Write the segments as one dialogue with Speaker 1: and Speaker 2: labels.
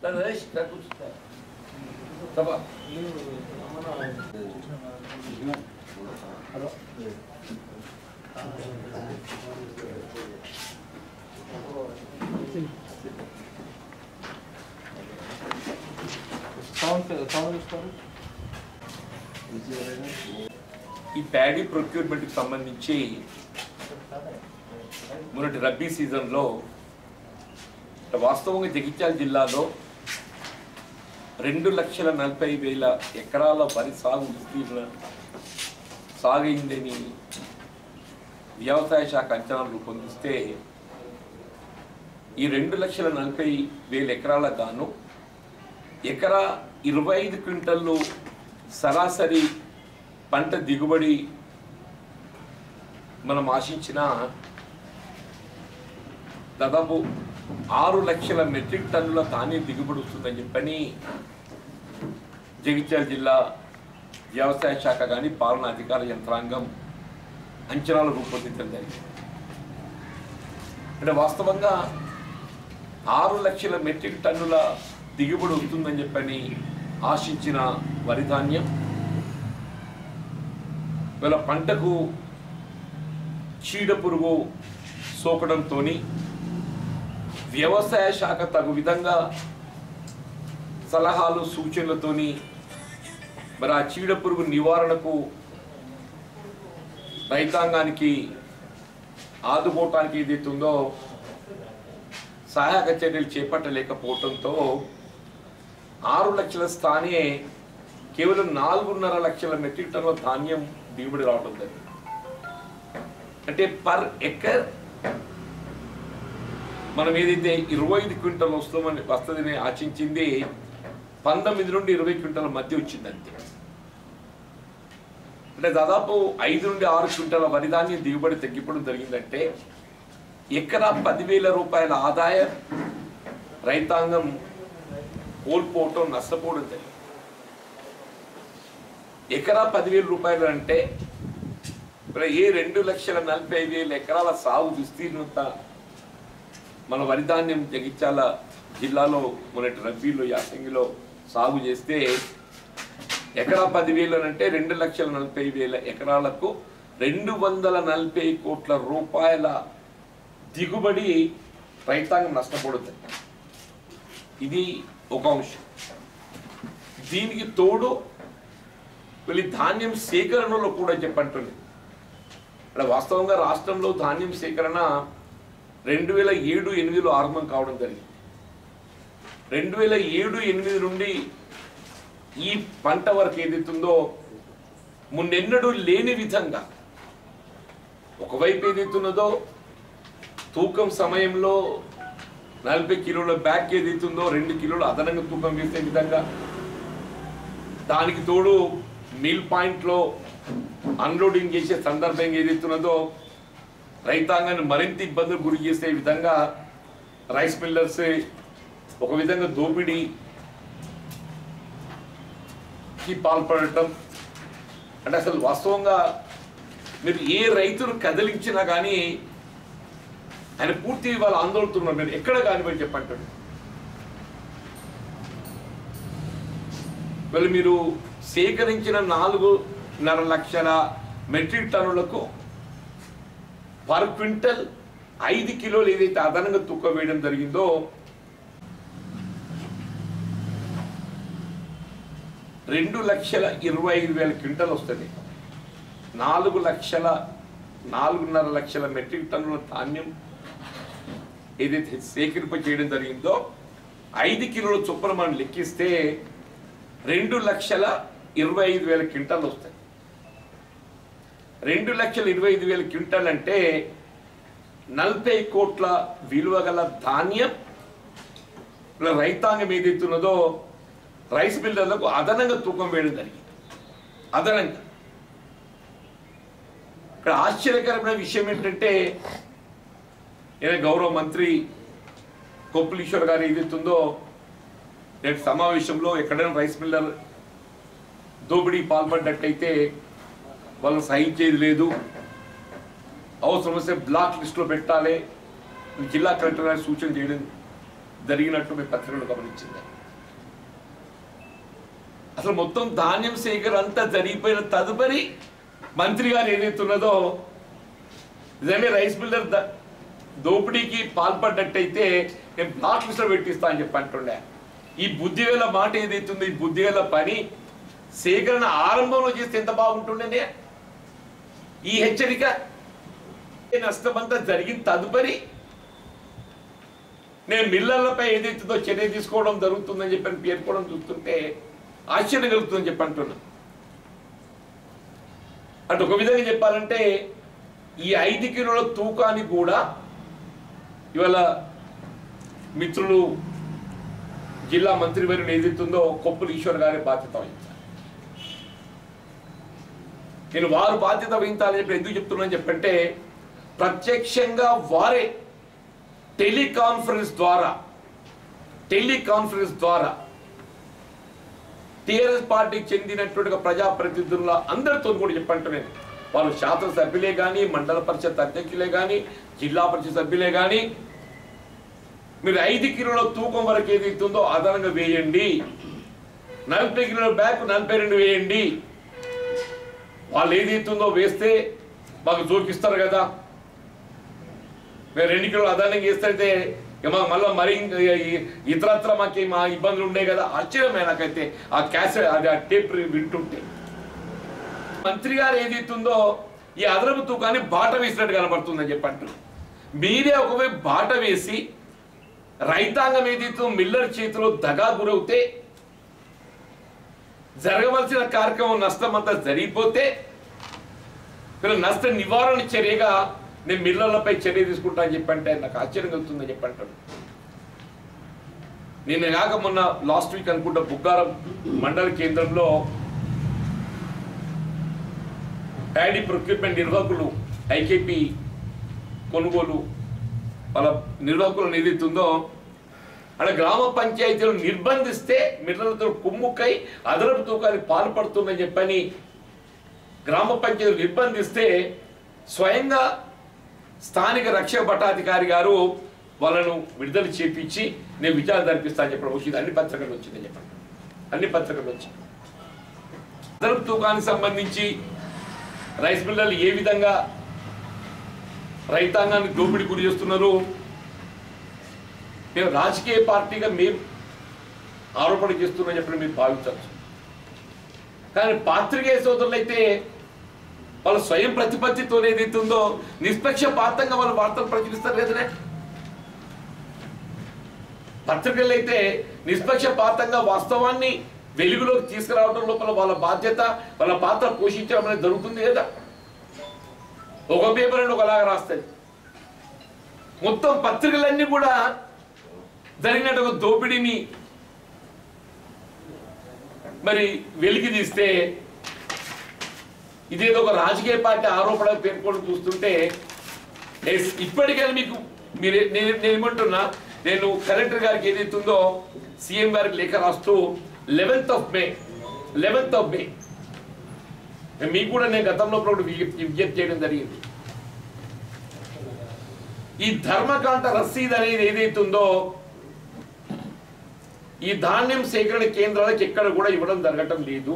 Speaker 1: నరేష్ ఇక్కడ కూర్చుంటా సభ
Speaker 2: సౌండ్ సౌండ్ ఇస్తారు
Speaker 1: ఈ ప్యాడీ ప్రొక్యూర్మెంట్కి సంబంధించి మొన్నటి రబ్బీ సీజన్లో వాస్తవంగా జగిత్యాల జిల్లాలో రెండు లక్షల నలభై వేల ఎకరాల వరి సాగు విస్తీర్ణ సాగైందని వ్యవసాయ శాఖ అంచనాలు రూపొందిస్తే ఈ రెండు లక్షల నలభై వేల ఎకరాలకు గాను ఎకరా ఇరవై ఐదు క్వింటళ్ళు సరాసరి పంట దిగుబడి మనం ఆశించిన దాదాపు ఆరు లక్షల మెట్రిక్ టన్నుల ధాన్యం దిగుబడి వస్తుందని చెప్పని జగిత్యాల జిల్లా వ్యవసాయ శాఖ కానీ పాలనా అధికార యంత్రాంగం అంచనాలు రూపొందించడం జరిగింది అంటే వాస్తవంగా ఆరు లక్షల మెట్రిక్ టన్నుల దిగుబడి వస్తుందని చెప్పని ఆశించిన వరి ధాన్యం వీళ్ళ పంటకు చీడ పురుగు సోకడంతో వ్యవసాయ శాఖ తగు విధంగా సలహాలు సూచనలతోని మరి ఆ చీడ పురుగు నివారణకు రైతాంగానికి ఆదుకోవటానికి ఏదైతే ఉందో సహాయక చర్యలు చేపట్టలేకపోవడంతో ఆరు లక్షల స్థానే కేవలం నాలుగున్నర లక్షల మెట్రిక్ టన్నుల ధాన్యం దిగుబడి రావడం జరిగింది అంటే పర్ ఎకర్ మనం ఏదైతే ఇరవై ఐదు క్వింటల్ వస్తామని వస్తుందని ఆశించింది పంతొమ్మిది నుండి ఇరవై క్వింటల మధ్య వచ్చింది అంతే అంటే దాదాపు ఐదు నుండి ఆరు క్వింటల వరి ధాన్యం దిగుబడి తగ్గిపోవడం జరిగిందంటే ఎకరా పదివేల రూపాయల ఆదాయం రైతాంగం కోల్పోవటం నష్టపోవడం జరిగింది ఎకరా పదివేల రూపాయలు అంటే ఇప్పుడు ఏ రెండు లక్షల నలభై వేల ఎకరాల సాగు విస్తీర్ణత మన వరి ధాన్యం జగిత్యాల జిల్లాలో మొన్నటి రబీలో యాసంగిలో సాగు చేస్తే ఎకరా పదివేలు అని అంటే రెండు లక్షల నలభై వేల ఎకరాలకు రెండు వందల నలభై కోట్ల రూపాయల దిగుబడి రైతాంగం నష్టపోతుంది ఇది ఒక అంశం దీనికి తోడు వీళ్ళు ధాన్యం సేకరణలో కూడా చెప్పంటుంది ఇక్కడ వాస్తవంగా రాష్ట్రంలో ధాన్యం సేకరణ రెండు వేల ఏడు ఎనిమిదిలో ఆరంభం కావడం జరిగింది రెండు వేల ఏడు ఎనిమిది నుండి ఈ పంట వరకు ఏదైతుందో మున్నెన్నడూ లేని విధంగా ఒకవైపు ఏదైతున్నదో తూకం సమయంలో నలభై కిలోల బ్యాగ్ ఏదైతుందో రెండు కిలోలు అదనంగా తూకం వేసే విధంగా దానికి తోడు మిల్ పాయింట్లో అన్లోడింగ్ చేసే సందర్భం ఏదైతున్నదో రైతాంగాన్ని మరింత ఇబ్బందులు గురి చేసే విధంగా రైస్ మిల్లర్స్ ఒక విధంగా దోపిడీ కి పాల్పడటం అంటే అసలు వాస్తవంగా మీరు ఏ రైతును కదిలించినా కానీ ఆయన పూర్తి వాళ్ళ ఆందోళనతో ఉన్నారు మీరు ఎక్కడ కానివ్వండి చెప్పంటాడు వాళ్ళు మీరు సేకరించిన నాలుగున్నర లక్షల మెట్రిక్ టన్నులకు పర్ క్వింటల్ ఐదు కిలోలు ఏదైతే అదనంగా తూకం వేయడం జరిగిందో రెండు లక్షల ఇరవై ఐదు వేల క్వింటల్ వస్తుంది నాలుగు లక్షల నాలుగున్నర లక్షల మెట్రిక్ టన్నుల ధాన్యం ఏదైతే సేకరింప చేయడం జరిగిందో ఐదు కిలోల చొప్పున మనం లెక్కిస్తే రెండు లక్షల ఇరవై ఐదు వేల క్వింటాలు వస్తాయి రెండు లక్షల ఇరవై ఐదు వేల క్వింటాల్ అంటే నలభై కోట్ల విలువ గల ధాన్యం ఇలా రైతాంగం ఏదైతున్నదో రైస్ మిల్లర్లకు అదనంగా తూకం వేయడం జరిగింది అదనంగా ఇక్కడ ఆశ్చర్యకరమైన విషయం ఏంటంటే ఏదో గౌరవ మంత్రి కొప్పులీశ్వర్ గారు ఏదైతుందో నేటి సమావేశంలో ఎక్కడైనా రైస్ మిల్లర్ దోపిడీ పాల్పడ్డట్టయితే వాళ్ళు సహించేది లేదు అవసరం వస్తే బ్లాక్ లిస్ట్లో పెట్టాలి జిల్లా కలెక్టర్ గారి సూచన చేయడం జరిగినట్టు మీ పత్రికలు గమనించింది అసలు మొత్తం ధాన్యం సేకరణ అంతా జరిగిపోయిన తదుపరి మంత్రి గారు ఏదైతున్నదో నిజంగా రైస్ మిల్లర్ ద- దోపిడీకి పాల్పడ్డట్టయితే నేను బ్లాక్ లిస్ట్లో పెట్టిస్తా అని చెప్పి అంటుండే ఈ బుద్ధివేల మాట ఏదైతుందో ఈ బుద్ధివేల పని సేకరణ ఆరంభంలో చేస్తే ఎంత బాగుంటుండే ఈ హెచ్చరిక ఈ నష్టమంతా జరిగిన తదుపరి నేను మిల్లర్లపై ఏదైతుందో చర్య తీసుకోవడం జరుగుతుందని చెప్పి అని పేర్కోవడం చూస్తుంటే ఆశ్చర్యం కలుగుతుందని చెప్పి అంటున్నా అటు ఒక విధంగా చెప్పాలంటే ఈ ఐదు కిలోల తూకాన్ని కూడా ఇవాళ మిత్రులు జిల్లా మంత్రివర్యులు ఏదైతుందో కొప్పులు ఈశ్వర్ గారి బాధ్యత వహించాలి నేను వారు బాధ్యత వహించాలని చెప్పి ఎందుకు చెప్తున్నాను చెప్పంటే ప్రత్యక్షంగా వారే టెలికాన్ఫరెన్స్ ద్వారా టెలికాన్ఫరెన్స్ ద్వారా టిఆర్ఎస్ పార్టీకి చెందినటువంటి ప్రజాప్రతినిధుల అందరితో కూడా చెప్పంటున్నాను వాళ్ళు శాసనసభ్యులే కానీ మండల పరిషత్ అధ్యక్షులే కానీ జిల్లా పరిషత్ సభ్యులే కానీ మీరు ఐదు కిలోల తూకం వరకు ఏదైతే ఉందో అదనంగా వేయండి నలభై కిలోల బ్యాగ్ నలభై రెండు వేయండి వాళ్ళు ఏదైతుందో వేస్తే మాకు జోకిస్తారు కదా మేము రెండు కిలోలు అదనంగా వేస్తే ఇక మాకు మళ్ళీ మరి ఇంక ఈ- ఇతరత్ర మాకు మా ఇబ్బందులు ఉండే కదా ఆశ్చర్యమే నాకైతే ఆ క్యాసెట్ అది ఆ టేప్ వింటుంటే మంత్రి గారు ఏదైతుందో ఈ అదనపు తూకాన్ని బాట వేసినట్టు కనబడుతుందని చెప్పి అంటున్నారు మీరే ఒకవైపు బాట వేసి రైతాంగం ఏదైతే మిల్లర్ చేతిలో దగా గురవుతే జరగవలసిన కార్యక్రమం నష్టం అంతా జరిగిపోతే వీళ్ళ నష్ట నివారణ చర్యగా నేను మిల్లర్లపై చర్య తీసుకుంటా అని చెప్పంటే నాకు ఆశ్చర్యం కలుగుతుందని చెప్పంటాడు నిన్న కాక మొన్న లాస్ట్ వీక్ అనుకుంటా బుగ్గారం మండల కేంద్రంలో ప్యాడీ ప్రొక్యూర్మెంట్ నిర్వాహకులు ఐకేపీ కొనుగోలు వాళ్ళ నిర్వాహకులను ఏదైతుందో అక్కడ గ్రామ పంచాయతీలు నిర్బంధిస్తే మిల్లలతో కుమ్ముక్కై అదనపు తూకానికి పాల్పడుతుందని చెప్పని గ్రామ పంచాయతీలు నిర్బంధిస్తే స్వయంగా స్థానిక రక్షక పట్టాధికారి గారు వాళ్ళను విడుదల చేపించి నేను విచారణ జరిపిస్తా అని చెప్పడం వచ్చింది అన్ని పత్రికలు వచ్చిందని చెప్పండి అన్ని పత్రికలు వచ్చింది అదనపు తూకానికి సంబంధించి రైస్ మిల్లర్లు ఏ విధంగా రైతాంగాన్ని దోపిడీ గురి చేస్తున్నారు మేము రాజకీయ పార్టీగా మేము ఆరోపణ చేస్తున్నాం చెప్పి మీరు భావించవచ్చు కానీ పాత్రికేయ సోదరులు అయితే వాళ్ళ స్వయం ప్రతిపత్తితో ఏదైతే ఉందో నిష్పక్షపాతంగా వాళ్ళు వార్తలు ప్రచురిస్తారు లేదనే పత్రికలు అయితే నిష్పక్షపాతంగా వాస్తవాన్ని వెలుగులోకి తీసుకురావడం లోపల వాళ్ళ బాధ్యత వాళ్ళ పాత్ర పోషించడం అనేది జరుగుతుంది కదా ఒక పేపర్ అని ఒకలాగా రాస్తుంది మొత్తం పత్రికలన్నీ కూడా జరిగినట్టు ఒక దోపిడీని మరి వెలికి తీస్తే ఇదేదో ఒక రాజకీయ పార్టీ ఆరోపణ పేర్కొని చూస్తుంటే ఎస్, ఇప్పటికైనా మీకు మీరు నేను నేను ఏమంటున్నా నేను కలెక్టర్ గారికి ఏదైతే ఉందో సీఎం గారికి లేఖ రాస్తూ eleventh of May eleventh of May మీకు కూడా నేను గతంలో కూడా ఒకటి విజ్ఞప్తి విజ్ఞప్తి చేయడం జరిగింది ఈ ధర్మకాంత రసీద్ అనేది ఏదైతే ఉందో ఈ ధాన్యం సేకరణ కేంద్రాలకు ఎక్కడ కూడా ఇవ్వడం జరగటం లేదు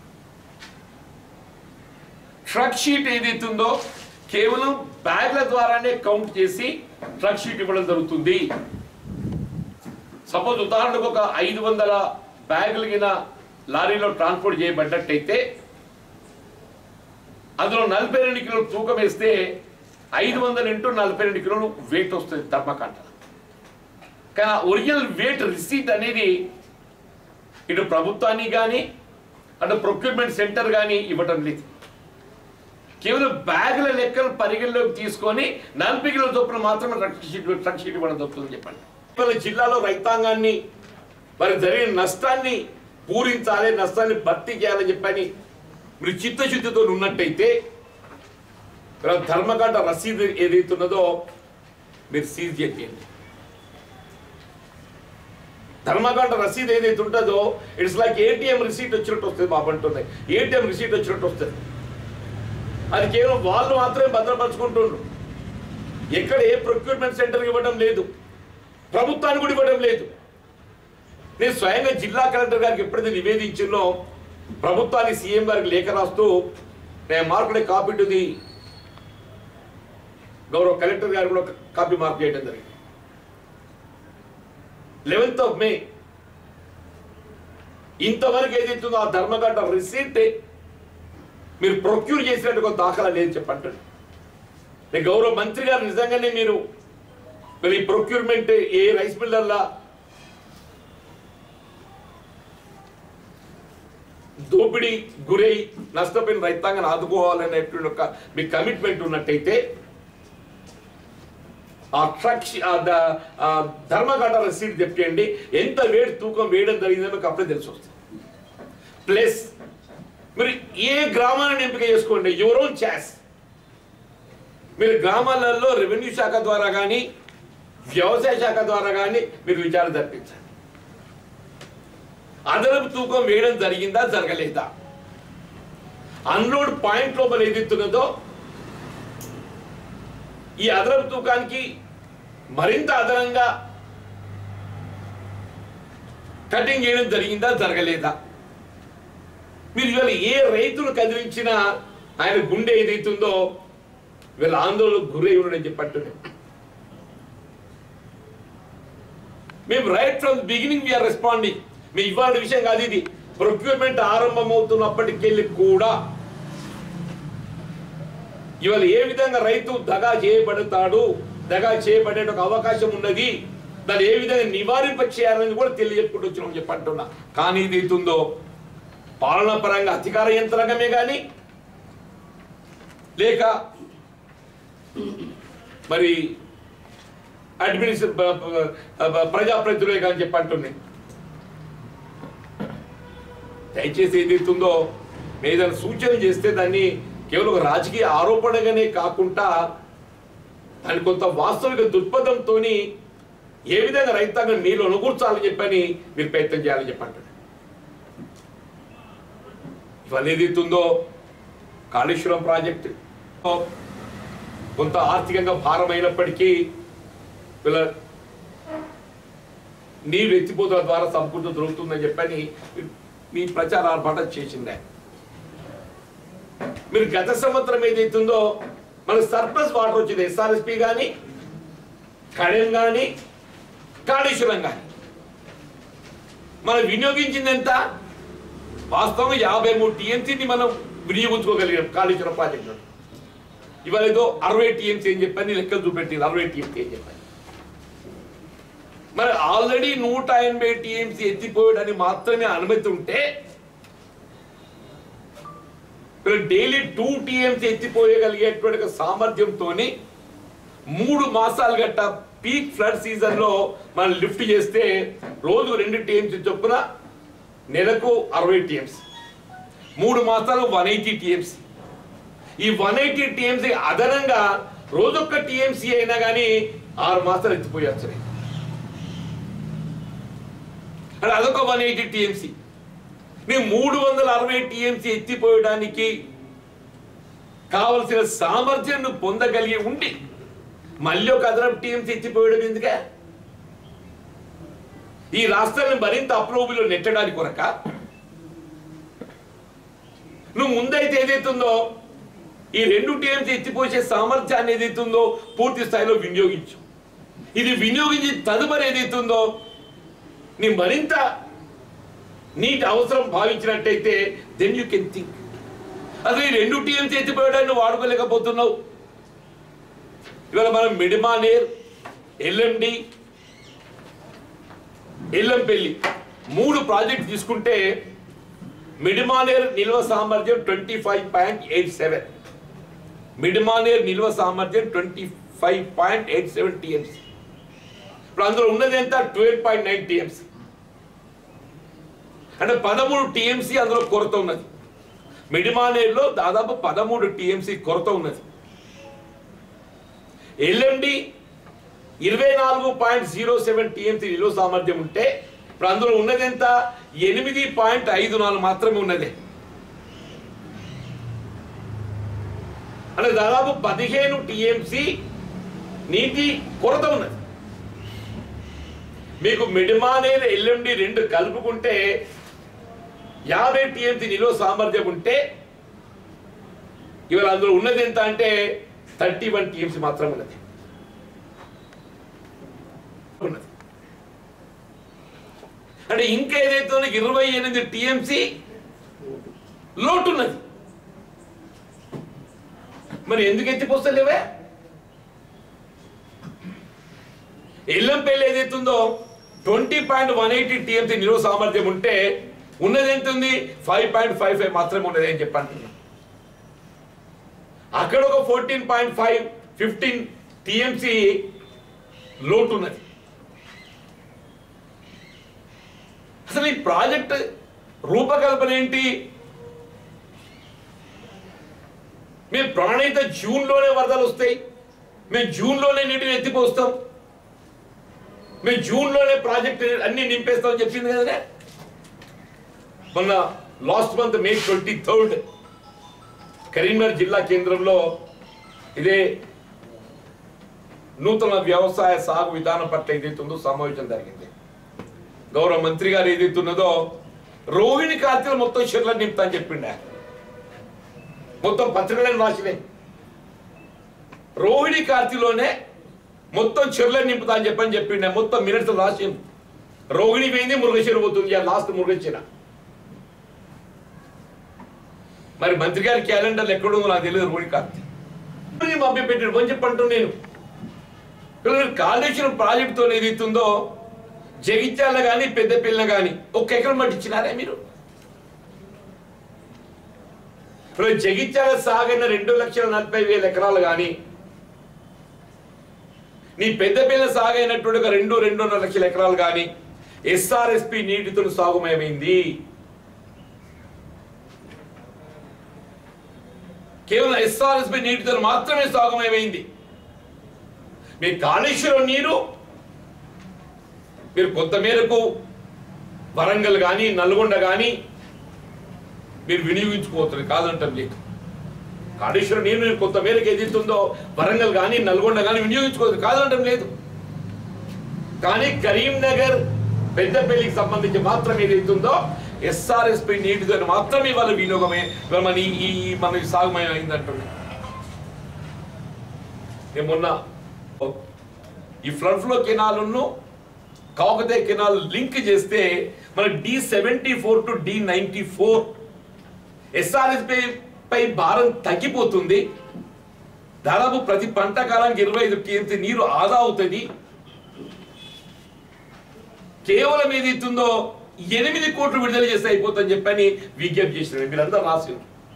Speaker 1: ట్రక్ షీట్ ఏదైతే ఉందో కేవలం బ్యాగ్ల ద్వారానే కౌంట్ చేసి ట్రక్ షీట్ ఇవ్వడం జరుగుతుంది సపోజ్ ఉదాహరణకు ఒక ఐదు వందల బ్యాగులు గిన లారీలో ట్రాన్స్పోర్ట్ చేయబడ్డట్టయితే అందులో నలభై రెండు కిలోలు తూకం వేస్తే ఐదు వందల ఇంటూ నలభై రెండు కిలోలు వెయిట్ వస్తుంది ధర్మకాంట కానీ ఒరిజినల్ వెయిట్ రిసీట్ అనేది ఇటు ప్రభుత్వానికి కానీ అటు ప్రొక్యూర్మెంట్ సెంటర్ కానీ ఇవ్వటం లేదు కేవలం బ్యాగుల లెక్కలు పరిగణలోకి తీసుకొని నలభై కిలోల చొప్పున మాత్రమే ట్రక్ షీట్ ట్రక్ షీట్ ఇవ్వడం జరుగుతుందని చెప్పండి ఇవాళ జిల్లాలో రైతాంగాన్ని మరి జరిగిన నష్టాన్ని పూరించాలి నష్టాన్ని భర్తీ చేయాలని చెప్పని మీరు చిత్తశుద్ధితో ఉన్నట్టయితే ఇవాళ ధర్మకాండ రసీదు ఏదైతే ఉన్నదో మీరు సీజ్ చేయండి ధర్మకాండ రసీదు ఏదైతే ఉంటుందో ఇట్స్ లైక్ ఏటీఎం రిసీట్ వచ్చినట్టు వస్తుంది బాబు అంటున్నాయి ఏటీఎం రిసీట్ వచ్చినట్టు వస్తుంది అది కేవలం వాళ్ళు మాత్రమే భద్రపరచుకుంటుండ్రు ఎక్కడ ఏ ప్రొక్యూర్మెంట్ సెంటర్ ఇవ్వడం లేదు ప్రభుత్వానికి కూడా ఇవ్వడం లేదు నేను స్వయంగా జిల్లా కలెక్టర్ గారికి ఎప్పుడైతే నివేదించిందో ప్రభుత్వానికి సీఎం గారికి లేఖ రాస్తూ నేను మార్కుడే కాపీ టు ది గౌరవ కలెక్టర్ గారు కూడా కాపీ మార్క్ చేయడం జరిగింది లెవెన్త్ ఆఫ్ మే ఇంతవరకు ఏదైతుందో ఆ ధర్మగడ్డ రిసీట్ మీరు ప్రొక్యూర్ చేసినట్టు ఒక దాఖలా లేదు చెప్పంటాడు నేను గౌరవ మంత్రి గారు నిజంగానే మీరు మరి ఈ ప్రొక్యూర్మెంట్ ఏ రైస్ మిల్లర్లా దోపిడీ గురై నష్టపోయిన రైతాంగాన్ని ఆదుకోవాలనేటువంటి ఒక మీ కమిట్మెంట్ ఉన్నట్టయితే ఆ ట్రక్ ఆ ద- ఆ ధర్మగడ్డ రసీట్ తెప్పియండి ఎంత వేడి తూకం వేయడం జరిగిందో మీకు అప్పుడే తెలిసి వస్తుంది ప్లస్ మీరు ఏ గ్రామాన్ని ఎంపిక చేసుకోండి యువర్ ఓన్ ఛాస్ మీరు గ్రామాలలో రెవెన్యూ శాఖ ద్వారా కానీ వ్యవసాయ శాఖ ద్వారా కానీ మీరు విచారణ జరిపించండి అదనపు తూకం వేయడం జరిగిందా జరగలేదా అన్లోడ్ పాయింట్ లోపల ఏదైతున్నదో ఈ అదనపు తూకానికి మరింత అదనంగా కటింగ్ చేయడం జరిగిందా జరగలేదా మీరు ఇవాళ ఏ రైతులు కదిలించినా ఆయన గుండె ఏదైతుందో వీళ్ళ ఆందోళనకు గురై ఉండడం చెప్పట్టునే మేము right from beginning we are responding మీ ఇవాళ విషయం కాదు ఇది ప్రొక్యూర్మెంట్ ఆరంభమవుతున్నప్పటికెళ్ళి కూడా ఇవాళ ఏ విధంగా రైతు దగా చేయబడతాడు దగా చేయబడే ఒక అవకాశం ఉన్నది దాన్ని ఏ విధంగా నివారింప చేయాలని కూడా తెలియజెప్పుకుంటూ వచ్చినాం చెప్పంటున్నా కానీ ఇది అవుతుందో పాలనా పరంగా అధికార యంత్రాంగమే కానీ లేక మరి అడ్మినిస్ట్రే ప్రజాప్రతినిధులే కానీ చెప్పంటున్నాయి దయచేసి ఏదైతుందో మీరు ఏదైనా సూచన చేస్తే దాన్ని కేవలం ఒక రాజకీయ ఆరోపణగానే కాకుండా దాని కొంత వాస్తవిక దృక్పథంతో ఏ విధంగా రైతాంగం మీరు అనుకూర్చాలని చెప్పని మీరు ప్రయత్నం చేయాలని చెప్పంటారు ఇవన్నీ ఏదైతుందో కాళేశ్వరం ప్రాజెక్టు కొంత ఆర్థికంగా భారమైనప్పటికీ వీళ్ళ నీరు ఎత్తిపోతుల ద్వారా సమకూర్చు దొరుకుతుందని చెప్పని మీ ప్రచార ఆర్భాటం చేసిందే మీరు గత సంవత్సరం ఏదైతుందో మనకు సర్ప్లస్ వాటర్ వచ్చింది ఎస్ఆర్ఎస్పి కానీ కడెం కానీ కాళేశ్వరం కానీ మనం వినియోగించింది ఎంత వాస్తవం యాభై మూడు టీఎంసీని మనం వినియోగించుకోగలిగాం కాళేశ్వరం ప్రాజెక్టు ఇవాళ ఏదో అరవై టీఎంసీ అని చెప్పని లెక్కలు చూపెట్టింది అరవై టీఎంసీ అని చెప్పని మరి ఆల్రెడీ నూట ఎనభై టీఎంసీ ఎత్తిపోయడానికి మాత్రమే అనుమతి ఉంటే డైలీ టూ టీఎంసీ ఎత్తిపోయగలిగేటువంటి ఒక సామర్థ్యంతో మూడు మాసాలు గట్ట పీక్ ఫ్లడ్ సీజన్ లో మనం లిఫ్ట్ చేస్తే రోజు రెండు టీఎంసీ చొప్పున నెలకు అరవై టీఎంసీ మూడు మాసాలు వన్ ఎయిటీ టీఎంసీ ఈ వన్ ఎయిటీ టీఎంసీ అదనంగా రోజొక్క టీఎంసీ అయినా కానీ ఆరు మాసాలు ఎత్తిపోయచ్చు అంటే అదొక వన్ ఎయిటీ టీఎంసీ మేము మూడు వందల అరవై టీఎంసీ ఎత్తిపోయడానికి కావలసిన సామర్థ్యం నువ్వు పొందగలిగి ఉండి మళ్ళీ ఒక అదనపు టీఎంసీ ఎత్తిపోయడం ఎందుకే ఈ రాష్ట్రాన్ని మరింత అప్రూవల్ నెట్టడానికి కొరక నువ్వు ముందైతే ఏదైతుందో ఈ రెండు టీఎంసీ ఎత్తిపోసే సామర్థ్యాన్ని ఏదైతుందో పూర్తి స్థాయిలో వినియోగించు ఇది వినియోగించి తదుపరి ఏదైతుందో నీ మరింత నీటి అవసరం భావించినట్టయితే దెన్ యూ కెన్ థింక్ అసలు ఈ రెండు టీఎంసీ ఎత్తిపోయడాన్ని నువ్వు వాడుకోలేకపోతున్నావు ఇవాళ మనం మిడిమానేర్ ఎల్ఎండి ఎల్లంపల్లి మూడు ప్రాజెక్ట్ తీసుకుంటే మిడిమానేర్ నిల్వ సామర్థ్యం twenty five point eight seven Mid Manair నిల్వ సామర్థ్యం twenty five point eight seven TMC ఇప్పుడు అందులో ఉన్నది ఎంత ట్వెల్వ్ పాయింట్ నైన్ టీఎంసీ అంటే పదమూడు టీఎంసీ అందులో కొరత ఉన్నది మిడిమానేర్లో దాదాపు పదమూడు టీఎంసీ కొరత ఉన్నది ఎల్ఎండి ఇరవై నాలుగు పాయింట్ జీరో సెవెన్ టీఎంసీ నిలువ సామర్థ్యం ఉంటే ఇప్పుడు అందులో ఉన్నది ఎంత ఎనిమిది పాయింట్ ఐదు నాలుగు మాత్రమే ఉన్నది అంటే దాదాపు పదిహేను టీఎంసీ నీటి కొరత ఉన్నది మీకు మిడిమానేరు ఎల్లుండి రెండు కలుపుకుంటే యాభై టీఎంసీ నిలువ సామర్థ్యం ఉంటే ఇవాళ అందులో ఉన్నది ఎంత అంటే థర్టీ వన్ టీఎంసీ మాత్రం ఉన్నది ఉన్నది అంటే ఇంకా ఏదైతే ఉందో ఇరవై ఎనిమిది టీఎంసీ లోటు ఉన్నది మరి ఎందుకు ఎత్తిపోస్తలేవే ఎల్లంపల్లి ఏదైతుందో twenty point one eighty TMC నిలువ సామర్థ్యం ఉంటే ఉన్నది ఎంత ఉంది ఫైవ్ పాయింట్ ఫైవ్ ఫైవ్ మాత్రమే ఉన్నది అని చెప్పి అంటున్నా అక్కడ ఒక fourteen point five fifteen TMC లోటు ఉన్నది అసలు ఈ ప్రాజెక్ట్ రూపకల్పన ఏంటి మేము ప్రాణహిత జూన్లోనే వరదలు వస్తాయి మేము జూన్లోనే నీటిని ఎత్తిపోస్తాం మేము జూన్లోనే ప్రాజెక్ట్ అన్ని నింపేస్తామని చెప్పింది కదా మొన్న last month May twenty third Karimnagar జిల్లా కేంద్రంలో ఇదే నూతన వ్యవసాయ సాగు విధానం పట్ల ఏదైతుందో సమావేశం జరిగింది గౌరవ మంత్రి గారు ఏదైతున్నదో రోహిణి కార్తీలు మొత్తం షెర్లను నింపుతా అని చెప్పిండే మొత్తం పత్రికలను రాసినాయి రోహిణి కార్తీలోనే మొత్తం చెర్లను నింపుతా అని చెప్పని చెప్పిండే మొత్తం మినిట్స్ రాసింది రోహిణి పోయింది మురుగశిర పోతుంది లాస్ట్ మురుగశిర మరి మంత్రి గారి క్యాలెండర్ ఎక్కడుందో నాకు తెలియదు రోహిణి కార్తీ మభ్య పెట్టాడు కొంచెం చెప్పంటూ నేను పిల్లలు కాళేశ్వరం ప్రాజెక్టుతో ఏదైతుందో జగిత్యాల కానీ పెద్దపిల్ల కానీ ఒక్క ఎకరం మట్టి ఇచ్చినారే మీరు ఇప్పుడు జగిత్యాల సాగైన రెండు లక్షల నలభై వేల ఎకరాలు కానీ నీ పెద్దపిల్ల సాగైనటువంటి ఒక రెండు రెండున్నర లక్షల ఎకరాలు కానీ ఎస్ఆర్ఎస్పి నీటితో సాగుమయమైంది కేవలం ఎస్ఆర్ఎస్పి నీటితో మాత్రమే సాగుమయమైంది మీ కాళేశ్వరం నీరు మీరు కొంత మేరకు వరంగల్ కానీ నల్గొండ కానీ మీరు వినియోగించుకోవచ్చు కాదంటాం లేదు కాళేశ్వరం నీరు మీరు కొంత మేరకు ఏదైతుందో వరంగల్ కానీ నల్గొండ కానీ వినియోగించుకోవచ్చు కాదంటాం లేదు కానీ కరీంనగర్ పెద్దపల్లికి సంబంధించి మాత్రం ఏదైతుందో ఎస్ఆర్ఎస్పి నీటితో మాత్రమే వాళ్ళ వినియోగమే ఇవాళ మన ఈ- ఈ ఈ మన సాగుమయం అయిందంటుంది నేను మొన్న ఈ ఫ్లడ్ ఫ్లో కెనాల్ను కాకతే కెనాల్ లింక్ చేస్తే మన D seventy four to D ninety four SRS పై భారం తగ్గిపోతుంది దాదాపు ప్రతి పంట కాలానికి ఇరవై ఐదు టీఎంసీ నీరు ఆదా అవుతుంది కేవలం ఏదైతుందో ఎనిమిది కోట్లు విడుదల చేస్తే అయిపోతుందని చెప్పని విజ్ఞప్తి చేసినారు మీరందరూ రాసి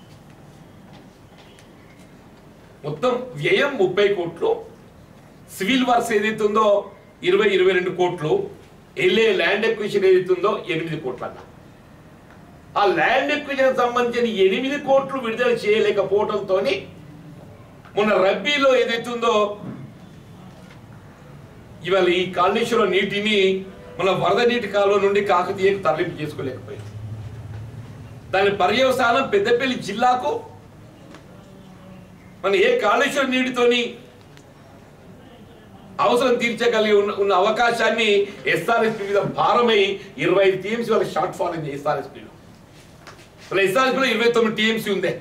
Speaker 1: మొత్తం వ్యయం ముప్పై కోట్లు సివిల్ వర్క్స్ ఏదైతే ఉందో ఇరవై ఇరవై రెండు కోట్లు ఎల్ఏ ల్యాండ్ ఎక్విజిషన్ ఏదైతే ఉందో ఎనిమిది కోట్లు అన్న ఆ ల్యాండ్ ఎక్విజిషన్ సంబంధించిన ఎనిమిది కోట్లు విడుదల చేయలేకపోవడంతో మొన్న రబ్బీలో ఏదైతే ఉందో ఇవాళ ఈ కాళేశ్వరం నీటిని మన వరద నీటి కాలువ నుండి కాకతీయకు తరలింపు చేసుకోలేకపోయింది దాని పర్యవసానం పెద్దపల్లి జిల్లాకు మన ఏ కాళేశ్వరం నీటితోని అవసరం తీర్చగలిగి ఉన్న ఉన్న అవకాశాన్ని ఎస్ఆర్ఎస్పీ మీద భారమై ఇరవై ఐదు టీఎంసీ వాళ్ళకి షార్ట్ ఫాల్ అయింది ఎస్ఆర్ఎస్పీలో అలా ఎస్ఆర్ఎస్పీలో ఇరవై తొమ్మిది టీఎంసీ ఉందే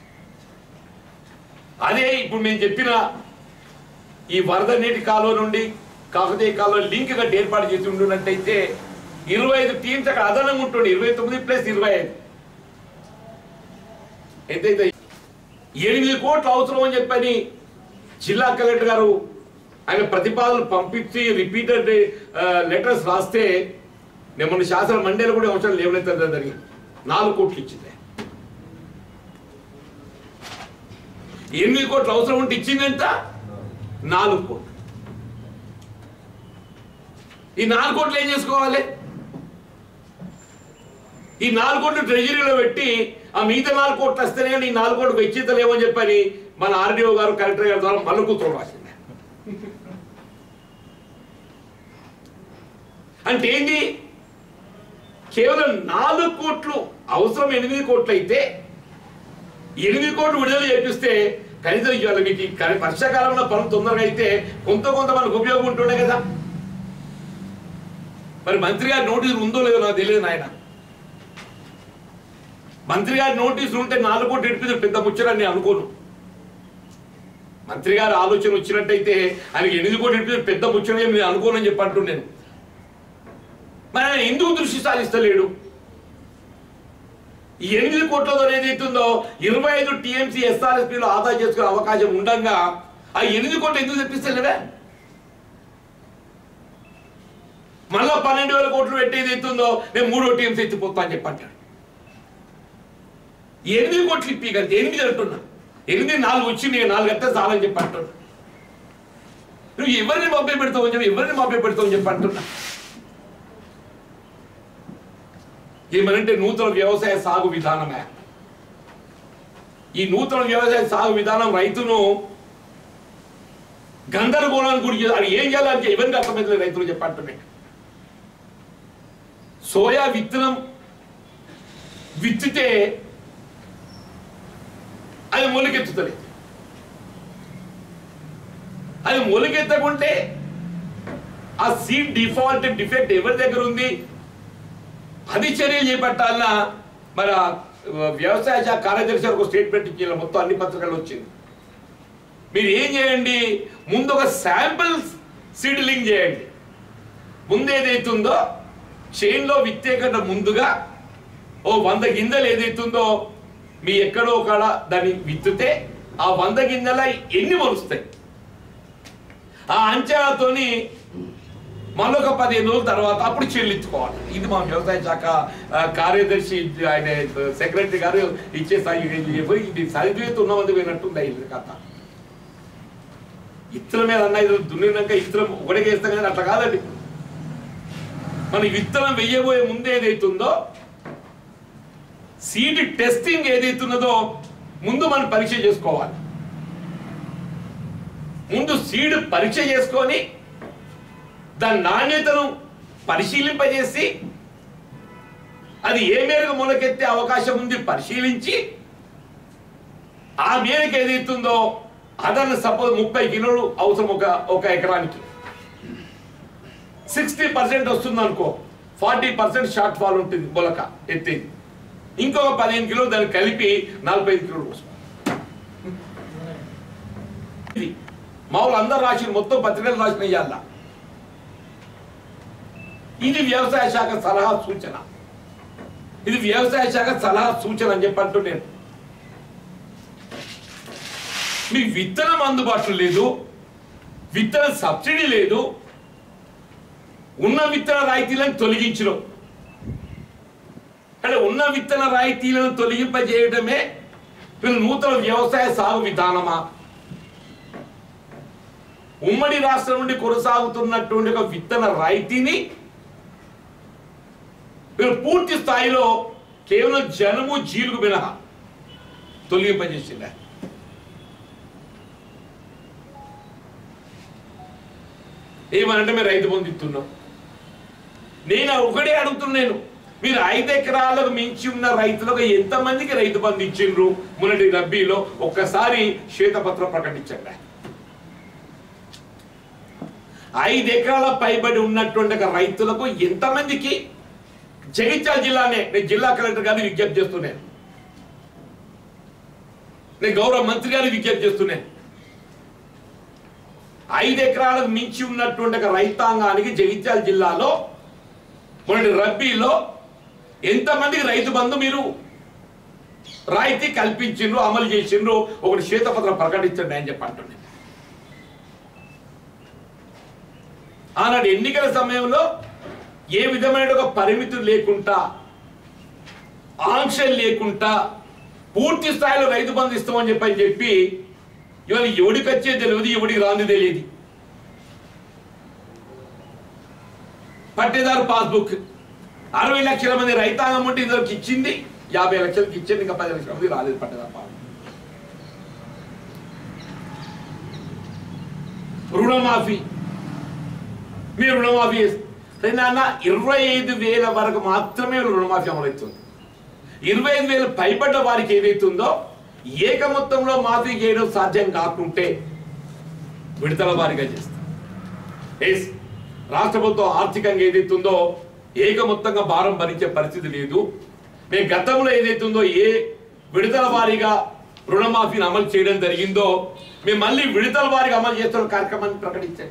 Speaker 1: అదే ఇప్పుడు మేము చెప్పిన ఈ వరద నీటి కాలువ నుండి కాకతీయ కాలువ లింక్ గట్టి ఏర్పాటు చేసి ఉండున్నట్టయితే ఇరవై ఐదు టీమ్స్ అక్కడ అదనంగా ఉంటుండే ఇరవై తొమ్మిది ప్లస్ ఇరవై ఐదు ఎంతైతే ఎనిమిది కోట్లు అవసరం అని చెప్పని జిల్లా కలెక్టర్ గారు ఆయన ప్రతిపాదనలు పంపించి రిపీటెడ్ లెటర్స్ రాస్తే నేను మొన్న శాసన మండలి కూడా అవసరం లేవనెత్తడం జరిగింది నాలుగు కోట్లు ఇచ్చింది ఎనిమిది కోట్లు అవసరం ఉంటే ఇచ్చిందంట నాలుగు కోట్లు ఈ నాలుగు కోట్లు ఏం చేసుకోవాలి ఈ నాలుగు కోట్లు ట్రెజరీలో పెట్టి ఆ మిగతా నాలుగు కోట్లు వస్తేనే కానీ ఈ నాలుగు కోట్లు వెచ్చితలేమని చెప్పని మన ఆర్డీఓ గారు కలెక్టర్ గారి ద్వారా మళ్ళీ కూతురు రాసింది అంటే ఏంటి కేవలం నాలుగు కోట్లు అవసరం ఎనిమిది కోట్లు అయితే ఎనిమిది కోట్లు విడుదల చేపిస్తే కనీసం ఇవాళ మీకు ఈ కని- వర్షాకాలంలో పనులు తొందరగా అయితే కొంత కొంత మనకు ఉపయోగం ఉంటుండే కదా మరి మంత్రి గారి నోటీసులు ఉందో లేదో నాకు తెలియదు నాయన మంత్రి గారి నోటీసులు ఉంటే నాలుగు కోట్లు ఎడిపితే పెద్ద ముచ్చరని నేను అనుకోను మంత్రి గారి ఆలోచన వచ్చినట్టయితే ఆయనకి ఎనిమిది కోట్లు ఎడిపితే పెద్ద ముచ్చరని నేను అనుకోనని చెప్పి అంటున్నాను మరి ఆయన ఎందుకు దృష్టి సాధిస్తలేడు ఈ ఎనిమిది కోట్లతో ఏదైతుందో ఇరవై ఐదు టీఎంసీ ఎస్ఆర్ఎస్పీలో ఆదా చేసుకునే అవకాశం ఉండగా ఆ ఎనిమిది కోట్లు ఎందుకు తెప్పిస్తలేవే మళ్ళా పన్నెండు వేల కోట్లు పెట్టేది ఎత్తుందో నేను మూడో టీఎంసీ ఎత్తిపోతా అని చెప్పి అంటాడు ఎనిమిది కోట్లు ఇప్పి కదా ఎనిమిది అంటున్నా ఎనిమిది నాలుగు వచ్చి నేను నాలుగు అయితే చాలని చెప్పి అంటున్నా నువ్వు ఎవరిని మభ్య పెడతావు అని చెప్పి ఎవరిని మభ్య పెడతావు అని చెప్పి అంటున్నా ఏమనంటే నూతన వ్యవసాయ సాగు విధానమే ఈ నూతన వ్యవసాయ సాగు విధానం రైతును గందరగోళానికి గురి చేస్తుంది. అది ఏం చేయాలంటే ఎవరికి అర్థమైతే రైతులు చెప్పంటున్నాయి సోయా విత్తనం విత్తితే అది మొలకెత్తుతుంది అది మొలకెత్తకుంటే ఆ సీడ్ డిఫాల్ట్ డిఫెక్ట్ ఎవరి దగ్గర ఉంది అది చర్యలు చేపట్టాలన్నా మన ఆ, వ్యవసాయ శాఖ కార్యదర్శి ఒక స్టేట్మెంట్ ఇచ్చిన మొత్తం అన్ని పత్రికల్లో వచ్చింది మీరు ఏం చేయండి ముందు ఒక శాంపిల్ సీడ్లింగ్ చేయండి ముందు ఏదైతుందో చైన్లో విత్తే కన్నా ముందుగా ఓ వంద గింజలు ఏదైతుందో మీ ఎక్కడో కాడ దాన్ని విత్తితే ఆ వంద గింజల ఎన్ని మొలుస్తాయి ఆ అంచనాతోని మరొక పదిహేను రోజుల తర్వాత అప్పుడు చెల్లించుకోవాలి ఇది మా వ్యవసాయ శాఖ ఆ, కార్యదర్శి ఆయన సెక్రటరీ గారు ఇచ్చే స్థాయి ఇది సరిచేతి ఉన్నమంది పోయినట్టుంది ఇది కథ ఇత్తనం మీద అన్న ఇది దున్నినాక ఇత్తనం ఒకటికి వేస్తాం కానీ అట్లా కాదండి మన విత్తనం వెయ్యబోయే ముందు ఏదైతుందో సీడ్ టెస్టింగ్ ఏదైతున్నదో ముందు మనం పరీక్ష చేసుకోవాలి ముందు సీడ్ పరీక్ష చేసుకొని దాని నాణ్యతను పరిశీలింపజేసి అది ఏ మేరకు మొలకెత్తే అవకాశం ఉంది పరిశీలించి ఆ మేరకు ఏదైతుందో అదన్న సపోజ్ ముప్పై కిలోలు అవసరం ఒక ఒక ఎకరానికి సిక్స్టీ పర్సెంట్ వస్తుంది అనుకో ఫార్టీ పర్సెంట్ షార్ట్ ఫాల్ ఉంటుంది మొలక ఎత్తేది ఇంకొక పదిహేను కిలోలు దాన్ని కలిపి నలభై ఐదు కిలోలు వస్తుంది ఇది మామూలు అందరు రాసిన మొత్తం పత్రికలు రాసిన ఇయ్యాల ఇది వ్యవసాయ శాఖ సలహా సూచన ఇది వ్యవసాయ శాఖ సలహా సూచన అని చెప్పంటూ నేను మీకు విత్తనం అందుబాటులో లేదు విత్తన సబ్సిడీ లేదు ఉన్న విత్తన రాయితీలను తొలగించడం అంటే ఉన్న విత్తన రాయితీలను తొలగింపజేయడమే వీళ్ళు నూతన వ్యవసాయ సాగు విధానమా ఉమ్మడి రాష్ట్రం నుండి కొనసాగుతున్నటువంటి ఒక విత్తన రాయితీని వీళ్ళు పూర్తి స్థాయిలో కేవలం జనము జీలుగు మినహా తొలగింపజేసిందా ఏమనంటే మేము రైతు బంధు ఇస్తున్నాం నేను ఒకటే అడుగుతున్నాను మీరు ఐదు ఎకరాలకు మించి ఉన్న రైతులకు ఎంతమందికి రైతు బంధు ఇచ్చిండ్రు మొన్నటి రబ్బీలో ఒక్కసారి శ్వేతపత్రం ప్రకటించండి ఐదు ఎకరాల పైబడి ఉన్నటువంటి ఒక రైతులకు ఎంతమందికి జగిత్యాల జిల్లానే నేను జిల్లా కలెక్టర్ గారిని విజ్ఞప్తి చేస్తున్నాను నేను గౌరవ మంత్రి గారిని విజ్ఞప్తి చేస్తున్నాను ఐదు ఎకరాలకు మించి ఉన్నటువంటి ఒక రైతాంగానికి జగిత్యాల జిల్లాలో మొన్నటి రబ్బీలో ఎంతమందికి రైతు బంధు మీరు రాయితీ కల్పించిండ్రు అమలు చేసిండ్రు ఒకటి శ్వేతపత్రం ప్రకటించండి అని చెప్పి అంటున్నాను ఆనాడు ఎన్నికల సమయంలో ఏ విధమైన ఒక పరిమితులు లేకుండా ఆంక్షలు లేకుండా పూర్తి స్థాయిలో రైతు బంధు ఇస్తామని చెప్పని చెప్పి ఇవాళ ఎవడికి వచ్చేది తెలియదు ఎవడికి రాంది తెలియదు పట్టేదారు పాస్బుక్ అరవై లక్షల మంది రైతాంగం ఉంటే ఇందులోకి ఇచ్చింది యాభై లక్షలకి ఇచ్చింది ఇంకా పది లక్షల మంది రాలేదు పట్టేదారు పాస్బుక్ రుణమాఫీ మీరు రుణమాఫీ చేస్తే నాన్న ఇరవై ఐదు వేల వరకు మాత్రమే రుణమాఫీ అమలవుతుంది ఇరవై ఐదు వేల పైబడ్డ వారికి ఏదైతుందో ఏక మొత్తంలో మాఫీ చేయడం సాధ్యం కాకుంటే విడతల వారిగా చేస్తాం ఎస్ రాష్ట్ర ప్రభుత్వం ఆర్థికంగా ఏదైతుందో ఏకమొత్తంగా భారం భరించే పరిస్థితి లేదు మేము గతంలో ఏదైతుందో ఏ విడతల వారీగా రుణమాఫీని అమలు చేయడం జరిగిందో మేము మళ్ళీ విడతల వారీగా అమలు చేస్తున్న కార్యక్రమాన్ని ప్రకటించాం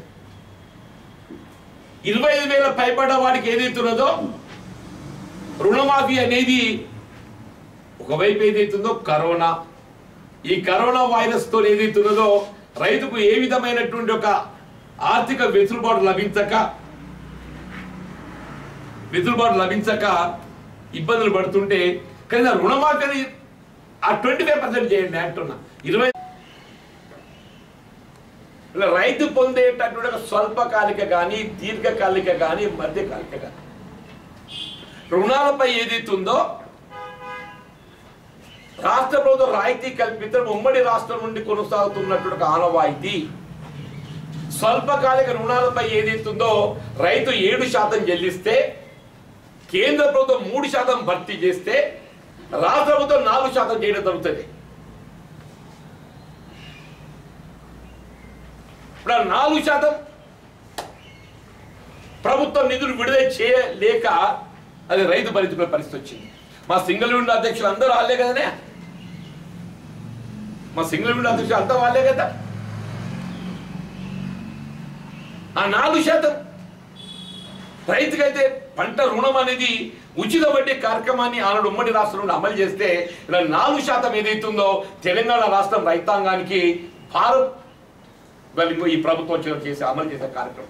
Speaker 1: ఇరవై ఐదు వేల పైబడ్డ వాడికి ఏదైతున్నదో రుణమాఫీ అనేది ఒకవైపు ఏదైతుందో కరోనా ఈ కరోనా వైరస్ తో ఏదైతున్నదో రైతుకు ఏ విధమైనటువంటి ఒక ఆర్థిక వెసులుబాటు లభించక వెసులుబాటు లభించక ఇబ్బందులు పడుతుంటే కానీ ఆ రుణమాఫీ అనేది ఆ ట్వంటీ ఫైవ్ పర్సెంట్ చేయండి అంటున్నా ఇరవై ఇలా రైతు పొందేటటువంటి ఒక స్వల్పకాలిక కానీ దీర్ఘకాలిక కానీ మధ్యకాలిక కానీ రుణాలపై ఏదైతుందో రాష్ట్ర ప్రభుత్వం రాయితీ కల్పించడం ఉమ్మడి రాష్ట్రం నుండి కొనసాగుతున్నటువంటి ఒక ఆనవాయితీ స్వల్పకాలిక రుణాలపై ఏదైతుందో రైతు ఏడు శాతం చెల్లిస్తే కేంద్ర ప్రభుత్వం మూడు శాతం భర్తీ చేస్తే రాష్ట్ర ప్రభుత్వం నాలుగు శాతం చేయడం జరుగుతుంది ఇప్పుడు ఆ నాలుగు శాతం ప్రభుత్వం నిధులు విడుదల చేయలేక అది రైతు భరించుకునే పరిస్థితి వచ్చింది మా సింగిల్ విండో అధ్యక్షులు అందరూ వాళ్ళే కదనే మా సింగిల్ విండో అధ్యక్షులు అంతా వాళ్ళే కదా ఆ నాలుగు శాతం రైతుకైతే పంట రుణం అనేది ఉచిత వడ్డీ కార్యక్రమాన్ని ఆనాడు ఉమ్మడి రాష్ట్రం నుండి అమలు చేస్తే ఇలా నాలుగు శాతం ఏదైతుందో తెలంగాణ రాష్ట్రం రైతాంగానికి భారం వాళ్ళు ఈ ప్రభుత్వం వచ్చిన చేసి అమలు చేసే కార్యక్రమం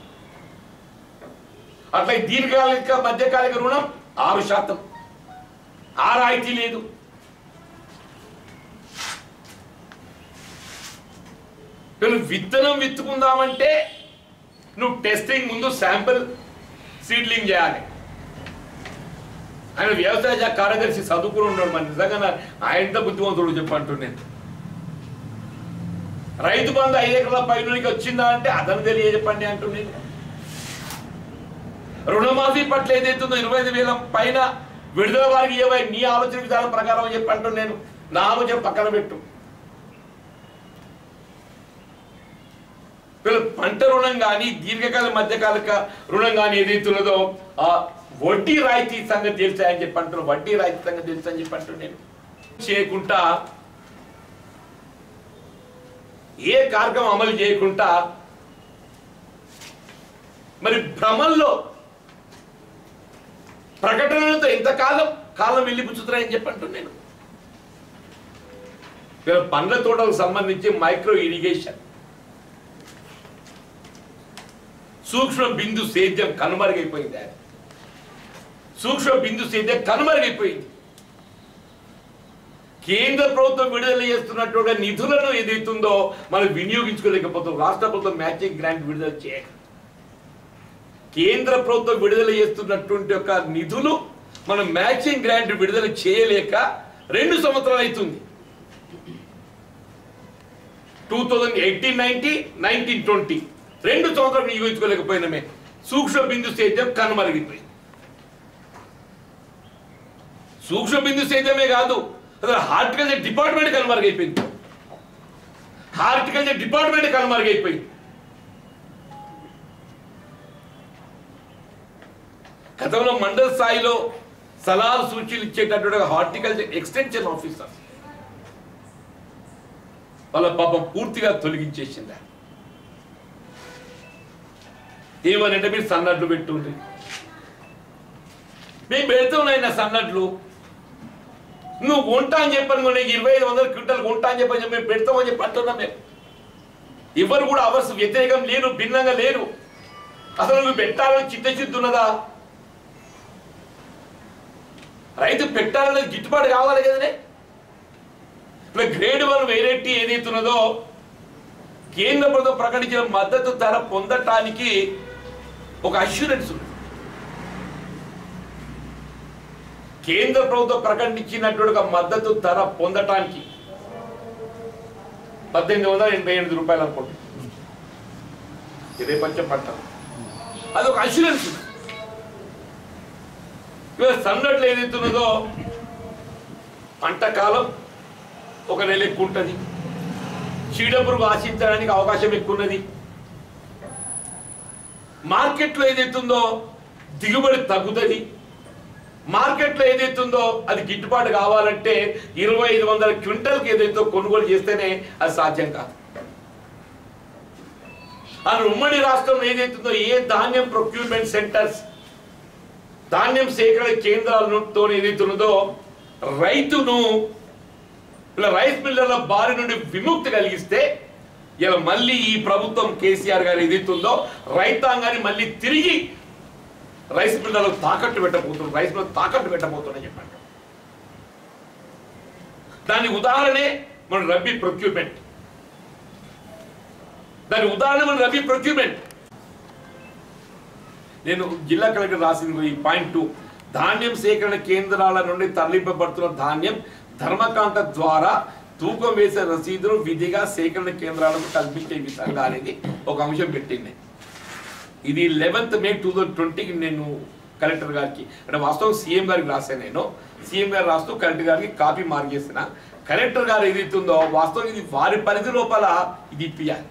Speaker 1: అట్లా ఈ దీర్ఘకాలిక మధ్యకాలిక రుణం ఆరు శాతం ఆ రాయితీ లేదు నువ్వు విత్తనం విత్తుకుందామంటే నువ్వు టెస్టింగ్ ముందు శాంపిల్ సీడ్లింగ్ చేయాలి ఆయన వ్యవసాయ శాఖ కార్యదర్శి చదువుకుని ఉన్నాడు మరి నిజంగా నా- ఆయనతో బుద్ధిమంతుడు చెప్పంటున్నాను రైతు బంధు ఐదు ఎకరాల పైనకి వచ్చిందా అంటే అతను తెలియజెప్పండి అంటున్నాను రుణమాఫీ పట్ల ఏదైతుందో ఇరవై ఐదు వేల పైన విడుదల వారికి ఏవై నీ ఆలోచన విధానం ప్రకారం చెప్పి అంటూ నేను నా ఆలోచన పక్కన పెట్టు వీళ్ళు పంట రుణం కానీ దీర్ఘకాల మధ్యకాలిక రుణం కానీ ఏదైతున్నదో ఆ వడ్డీ రాయితీ సంగతి తెలుసా అని చెప్పి అంటున్నా వడ్డీ రాయితీ సంగతి తెలుసా అని చెప్పి అంటున్నా నేను చేయకుండా ఏ కార్యక్రమం అమలు చేయకుండా మరి భ్రమల్లో ప్రకటనలతో ఎంతకాలం కాలం వెళ్ళిపుచ్చుతున్నాయని చెప్పంటూ నేను వీళ్ళ పండ్ల తోటలకు సంబంధించి మైక్రో ఇరిగేషన్ సూక్ష్మ బిందు సేద్యం కనుమరుగైపోయింది ఆయన సూక్ష్మ బిందు సేద్యం కనుమరుగైపోయింది కేంద్ర ప్రభుత్వం విడుదల చేస్తున్నటువంటి నిధులను ఏదైతుందో మనం వినియోగించుకోలేకపోతున్నాం రాష్ట్ర ప్రభుత్వం మ్యాచింగ్ గ్రాంట్ విడుదల చేయక కేంద్ర ప్రభుత్వం విడుదల చేస్తున్నటువంటి ఒక నిధులు మనం మ్యాచింగ్ గ్రాంట్ విడుదల చేయలేక రెండు సంవత్సరాలు అవుతుంది two thousand eighteen ninety nineteen twenty రెండు సంవత్సరాలు వినియోగించుకోలేకపోయినామే సూక్ష్మ బిందు సేద్యం కనుమరిగిపోయింది సూక్ష్మ బిందు సేద్యమే కాదు అసలు హార్టికల్చర్ డిపార్ట్మెంట్ కనుమరుగైపోయింది హార్టికల్చర్ డిపార్ట్మెంట్ కనుమరుగైపోయింది గతంలో మండల స్థాయిలో సలహాలు సూచనలు ఇచ్చేటటువంటి హార్టికల్చర్ ఎక్స్టెన్షన్ ఆఫీసర్ వాళ్ళ పాపం పూర్తిగా తొలగించేసింది ఏమనంటే మీరు సన్నడ్లు పెట్టుండ్రి మేము పెడుతున్నాయి సన్నడ్లు నువ్వు కొంటా అని చెప్పని కూడా నీకు ఇరవై ఐదు వందల క్వింటల్ కొంటా అని చెప్పని చెప్పి మేము పెడతామని చెప్పి అంటున్నాం మేము ఎవరు కూడా అవర్స్ వ్యతిరేకం లేరు భిన్నంగా లేరు అసలు నువ్వు పెట్టాలని చిత్తశుద్ధి ఉన్నదా రైతు పెట్టాలనేది గిట్టుబాటు కావాలి కదనే ఇప్పుడు గ్రేడ్ వన్ వెరైటీ ఏదైతే ఉన్నదో కేంద్ర ప్రభుత్వం ప్రకటించిన మద్దతు ధర పొందటానికి ఒక అష్యూరెన్స్ ఉంది కేంద్ర ప్రభుత్వం ప్రకటించినటువంటి ఒక మద్దతు ధర పొందటానికి పద్దెనిమిది వందల ఎనభై ఎనిమిది రూపాయలు అనుకోండి ఇదే పంచ పంట అది ఒక అష్యూరెన్స్ ఉంది ఇవాళ సన్నట్లు ఏదైతున్నదో పంట కాలం ఒక నెల ఎక్కువ ఉంటుంది చీడపురుగు ఆశించడానికి అవకాశం ఎక్కువ ఉన్నది మార్కెట్లో ఏదైతుందో దిగుబడి తగ్గుతుంది మార్కెట్లో ఏదైతుందో అది గిట్టుబాటు కావాలంటే ఇరవై ఐదు వందల క్వింటల్కి ఏదైతే కొనుగోలు చేస్తేనే అది సాధ్యం కాదు అది ఉమ్మడి రాష్ట్రంలో ఏదైతుందో ఏ ధాన్యం ప్రొక్యూర్మెంట్ సెంటర్స్ ధాన్యం సేకరణ కేంద్రాలతో ఏదైతున్నదో రైతును ఇలా రైస్ మిల్లర్ల బారి నుండి విముక్తి కలిగిస్తే ఇలా మళ్ళీ ఈ ప్రభుత్వం కేసీఆర్ గారు ఏదైతుందో రైతాంగాన్ని మళ్ళీ తిరిగి రైస్ మిల్లర్లకు తాకట్టు పెట్టబోతున్నారు రైస్ మిల్లర్ తాకట్టు పెట్టబోతున్నా చెప్పండి దాని ఉదాహరణే మన రబీ ప్రొక్యూర్మెంట్ దాని ఉదాహరణ మన రబీ ప్రొక్యూర్మెంట్ నేను జిల్లా కలెక్టర్ రాసింది ఈ పాయింట్ టూ ధాన్యం సేకరణ కేంద్రాల నుండి తరలింపబడుతున్న ధాన్యం ధర్మకాంట ద్వారా తూకం వేసే రసీదును విధిగా సేకరణ కేంద్రాలకు కల్పించే విధంగా అనేది ఒక అంశం పెట్టింది ఇది లెవెన్త్ మే టూ థౌజండ్ ట్వంటీకి నేను కలెక్టర్ గారికి అంటే వాస్తవం సీఎం గారికి రాశాను నేను సీఎం గారు రాస్తూ కలెక్టర్ గారికి కాపీ మార్క్ చేసిన కలెక్టర్ గారు ఏదైతుందో వాస్తవం ఇది వారి పరిధి లోపల ఇది ఇప్పియాలి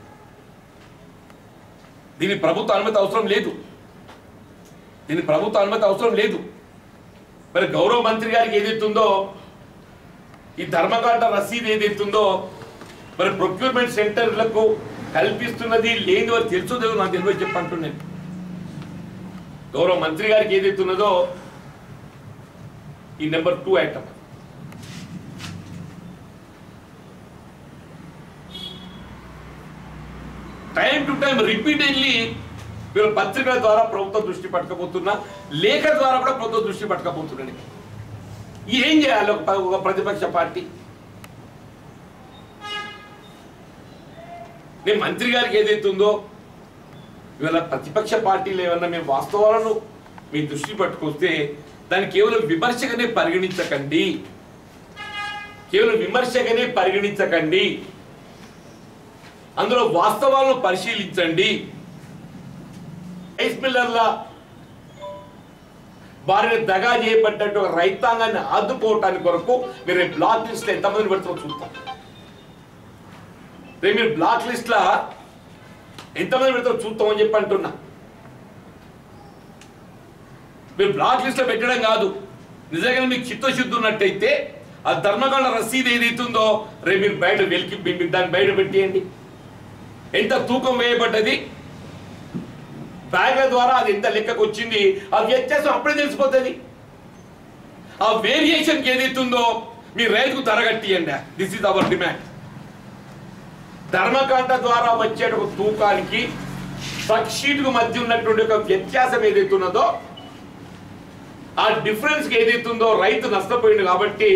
Speaker 1: దీని ప్రభుత్వ అనుమతి అవసరం లేదు దీని ప్రభుత్వ అనుమతి అవసరం లేదు మరి గౌరవ మంత్రి గారికి ఏదైతుందో ఈ ధర్మకాండ రసీదు ఏదైతుందో మరి ప్రొక్యూర్మెంట్ సెంటర్లకు కల్పిస్తున్నది లేని వారు తెలుసో తెలియదు నాకు తెలియదు చెప్పంటున్నాను గౌరవ మంత్రి గారికి ఏదైతున్నదో ఈ number two item time to time repeatedly వీళ్ళు పత్రికల ద్వారా ప్రభుత్వం దృష్టి పట్టకపోతున్నా లేఖ ద్వారా కూడా ప్రభుత్వం దృష్టి పట్టకపోతున్నాను ఏం చేయాలి ఒక ప- ఒక ప్రతిపక్ష పార్టీ నేను మంత్రి గారికి ఏదైతే ఉందో ఇవాళ ప్రతిపక్ష పార్టీలు ఏమన్నా మేము వాస్తవాలను మీ దృష్టి పట్టుకొస్తే దాన్ని కేవలం విమర్శగానే పరిగణించకండి కేవలం విమర్శగానే పరిగణించకండి అందులో వాస్తవాలను పరిశీలించండి రైస్ మిల్లర్ల వారిని దగా చేయబడ్డట్టు ఒక రైతాంగాన్ని ఆదుకోవటానికి కొరకు మీరు రేపు బ్లాక్ లిస్ట్ ఎంతమందిని పెడుతున్నారో చూస్తాం రేపు మీరు బ్లాక్ లిస్ట్ లా ఎంతమంది పెడతారో చూస్తామని చెప్పి అంటున్నా మీరు బ్లాక్ లిస్ట్ లో పెట్టడం కాదు నిజంగా మీకు చిత్తశుద్ధి ఉన్నట్టయితే ఆ ధర్మకాండ రసీదు ఏదైతుందో రేపు మీరు బయట వెలికి మీరు దాన్ని బయట పెట్టేయండి ఎంత తూకం వేయబడ్డది బ్యాగ్ల ద్వారా అది ఎంత లెక్కకు వచ్చింది ఆ వ్యత్యాసం అప్పుడే తెలిసిపోతుంది ఆ వేరియేషన్కి ఏదైతుందో మీ రైతుకు ధర కట్టియండి దిస్ ఇస్ అవర్ డిమాండ్ ధర్మకాండ ద్వారా వచ్చే ఒక తూకానికి కు మధ్య ఉన్నటువంటి ఒక వ్యత్యాసం ఏదైతే ఉన్నదో ఆ డిఫరెన్స్ ఏదైతుందో రైతు నష్టపోయింది కాబట్టి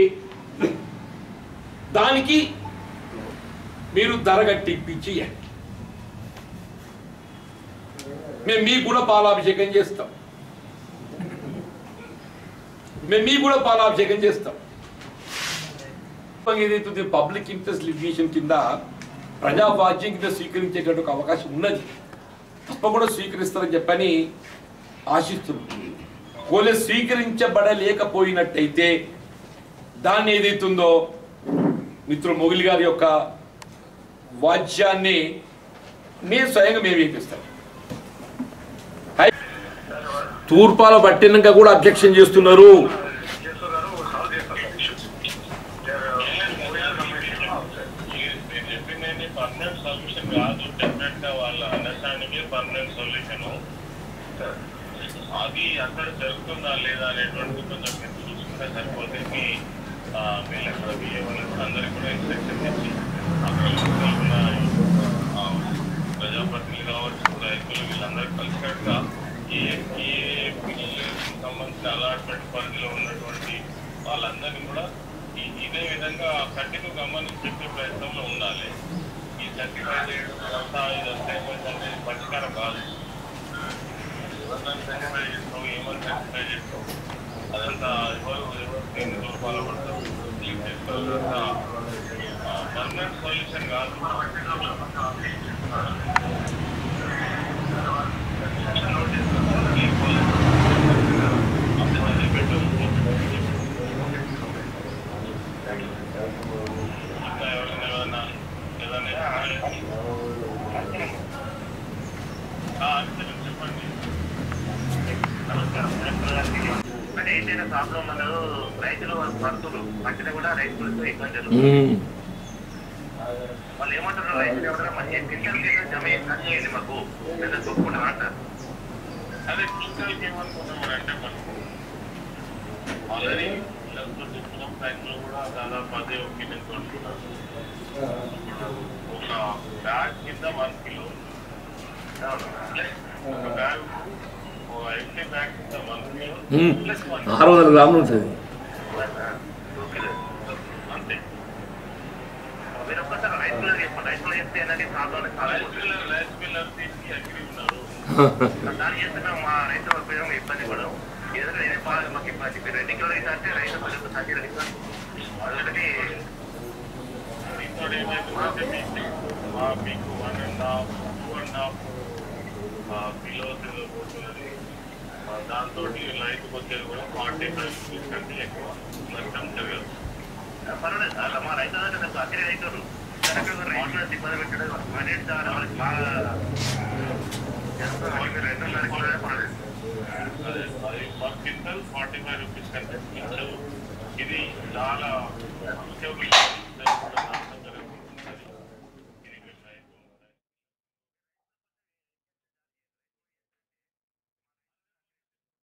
Speaker 1: దానికి మీరు ధర కట్టి ఇప్పించి ఇవ్వండి. మేము మీకు కూడా పాలాభిషేకం చేస్తాం మేము మీకు కూడా పాలాభిషేకం చేస్తాం ఏదైతుంది పబ్లిక్ ఇంట్రెస్ట్ లిటిగేషన్ కింద ప్రజావాజ్యం కింద స్వీకరించేటువంటి ఒక అవకాశం ఉన్నది తప్పకుండా స్వీకరిస్తారని చెప్పని ఆశిస్తున్నాం ఒకవేళ స్వీకరించబడలేకపోయినట్టయితే దాన్ని ఏదైతుందో మిత్రుడు మొగిలి గారి యొక్క వాద్యాన్ని నేను స్వయంగా మేము వేపిస్తాం తూర్పాల పట్టినాక కూడా అబ్జెక్షన్ చేస్తున్నారు
Speaker 2: మీరు చెప్పింది పర్మనెంట్ సొల్యూషన్ కాదు డెఫినెట్ గా వాళ్ళ అండర్స్టాండింగ్ పర్మనెంట్ సొల్యూషన్ అది అక్కడ జరుగుతుందా లేదా అనేటువంటి కొంచెం మీరు చూసుకుంటే సరిపోతే మీ ఆ, వీళ్ళకి కూడా బియ్యం కూడా అందరికి కూడా ఇన్స్ట్రక్షన్ ఇచ్చి అక్కడ లోకల్ ఉన్న ఆ, ప్రజాప్రతినిధులు కావచ్చు రైతులు వీళ్ళందరూ కలిసినట్టుగా ఏ ఏ సంబంధించిన అలాట్మెంట్ పరిధిలో ఉన్నటువంటి వాళ్ళందరినీ కూడా ఈ- ఇదే విధంగా కంటిన్యూ గమనించి చెప్పే ప్రయత్నంలో ఉండాలి ఈ సర్టిఫై చేయడం అంతా ఇదంతా ఏమైందంటే పరిష్కారం కాదు ఎవరిని సర్టిఫై చేస్తావు ఏమని సర్టిఫై చేస్తావు అదంతా ఎవరు ఎవరు ఎన్ని రూపాయలు పడతావు క్లీన్ చేసుకోవాలంతా పర్మనెంట్ సొల్యూషన్ కాదు అర్థమైంది పెట్టు ఇంకా ఎవరైనా ఏమైనా ఏదైనా ఆ, అంతే అయిన ప్రాబ్లం ఉండదు రైతులు పడుతున్నారు పంటలు కూడా రైతులతో ఇబ్బంది జరుగుతుంది
Speaker 1: ఉమ్.
Speaker 2: వాళ్ళు ఏమంటారు రైతులు ఎవరైనా మంచి క్వింటల్ కింద జమ చేయండి మాకు లేదా చూపుకుంటాం అంటారు అదే క్వింటల్కి ఏమనుకున్నాం అంటే మనకు ఆల్రెడీ చెప్పుకున్నాం రైతులు కూడా దాదాపు అదే ఒపీనియన్ కొనుక్కున్నారు ఒక బ్యాగ్ కింద వన్ కిలో ప్లస్ ఒక బ్యాగ్ ఒక ఎంటీ బ్యాగ్ కింద one kilo
Speaker 1: um.
Speaker 2: Plus one
Speaker 1: ఆరు వందల గ్రాములు ఉంటుంది
Speaker 2: టూ కిలో అంతే మీరు ఒక్కసారి రైస్ మిల్లర్ చెప్పండి రైస్ మిల్లర్ చెప్తే ఏంటంటే problem rice miller rice miller తీసి అగ్రి ఉన్నారు దాన్ని చేస్తున్నా మా రైతు ఉపయోగం ఇబ్బంది పడవు ఏదైనా నేనే బాగా మాకు ఇబ్బంది మీరు రెండు కిలోలు అయితే అంటే రైతు ప్రజలకు థర్టీ రెండు అదొకటి ఇంకోటి ఏమైందంటే మీకు మా మీకు one and half two and half kilos ఏదో పోతున్నది ఆ, దాంతో రైతుకు వచ్చేది కూడా ఫార్టీ ఫైవ్ రూపీస్ కంటే ఎక్కువ నష్టం జరగదు పర్వాలేదు అలా మా రైతు దగ్గర అక్కడ రైతులు రైతులు ఇబ్బంది పెట్టడం అనేది చాలా వాళ్ళకి బాగా అదే అది per quintal forty five rupees కంటే క్వింటల్ ఇది చాలా ఉపయోగం